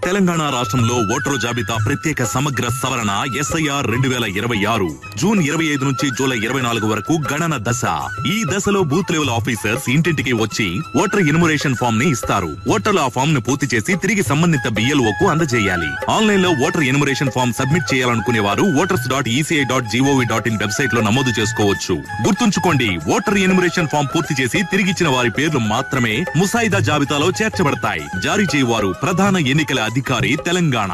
తెలంగాణ రాష్ట్రంలో ఓటరు జాబితా ప్రత్యేక సమగ్ర సవరణ ఎస్ఐఆర్ రెండు వేల ఇరవై ఆరు జూన్ ఇరవై ఐదు నుంచి జూలై ఇరవై నాలుగు వరకు గణన దశ ఈ దశలో బూత్ లెవెల్ ఆఫీసర్స్ ఇంటింటికి వచ్చి ఓటర్ ఇన్మురేషన్ ఫామ్ ని ఇస్తారు ఓటర్లు ఆ ఫామ్ ను పూర్తి చేసి తిరిగి సంబంధిత బిఎల్ఓ కు అందజేయాలి ఆన్లైన్ లో ఓటర్ ఇన్మురేషన్ ఫామ్ సబ్మిట్ చేయాలనుకునే వారు voters dot ECI dot GOV dot in website లో నమోదు చేసుకోవచ్చు గుర్తుంచుకోండి ఓటర్ ఇన్మురేషన్ ఫామ్ పూర్తి చేసి తిరిగిచ్చిన వారి పేర్లు మాత్రమే ముసాయిదా జాబితాలో చేర్చబడతాయి జారీ చేయవారు ప్రధాన ఎన్నికల అధికారి తెలంగాణ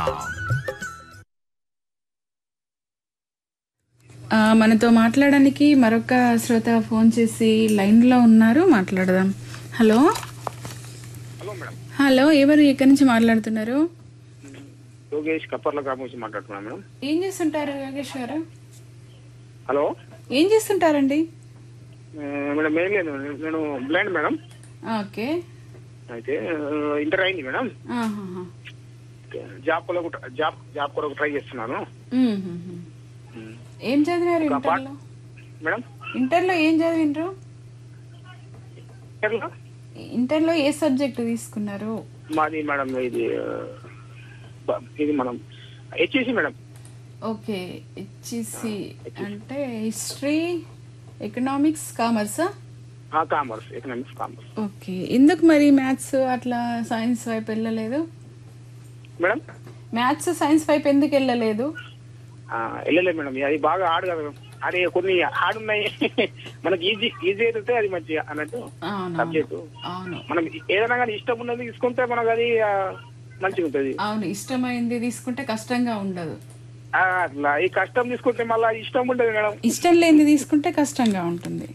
ఆ, మనతో మాట్లాడడానికి మరొక శ్రోత ఫోన్ చేసి లైన్లో ఉన్నారు మాట్లాడదాం హలో హలో మేడం హలో ఎవరు ఎక్కడి నుంచి మాట్లాడుతున్నారు యోగేష్ కప్పర్ల గ్రామం నుంచి మాట్లాడుతున్నాను మేడం ఏం చేస్తుంటారు యోగేష్ గారు హలో ఏం చేస్తుంటారండి ఆ, మేడం ఏం లేదు నేను బ్లైండ్ మేడం ఓకే అయితే ఆ, ఇంటర్ అయింది మేడం ఆహాహా. జాబ్ కొరకు జాబ్ జాబ్ కొరకు ట్రై చేస్తున్నాను మ్మ్, మ్మ్, మ్మ్. ఏం చదివారు ఇంటర్లో మేడం ఇంటర్లో ఏం చదివిండ్రు ఇంటర్లో ఇంటర్లో ఏ సబ్జెక్ట్ తీసుకున్నారు మాది మేడం ఇది ఆ, బ- ఇది మనం హెచ్ఈసి మేడం ఓకే హెచ్ఈసి అంటే హిస్టరీ ఎకనామిక్స్ కామర్సా ఆ, కామర్స్ ఎకనామిక్స్ కామర్స్ ఓకే ఎందుకు మరి మ్యాథ్స్ అట్లా సైన్స్ వైపు వెళ్ళలేదు మేడం మ్యాథ్స్ సైన్స్ వైపు ఎందుకు వెళ్ళలేదు ఆ, వెళ్ళలేదు మేడం అది బాగా హార్డ్ కదా మేడం అది కొన్ని హార్డ్ ఉన్నాయి మనకి ఈజీ ఈజీ అయితే అది మంచిగా అన్నట్టు అవును సబ్జెక్టు అవును మనం ఏదైనా కానీ ఇష్టం ఉన్నది తీసుకుంటే మనకు అది ఆ, మంచిగా ఉంటుంది అవును ఇష్టమైంది తీసుకుంటే కష్టంగా ఉండదు ఆ, అట్లా ఈ కష్టం తీసుకుంటే మళ్ళీ ఇష్టం ఉండదు మేడం ఇష్టం లేనిది తీసుకుంటే కష్టంగా ఉంటుంది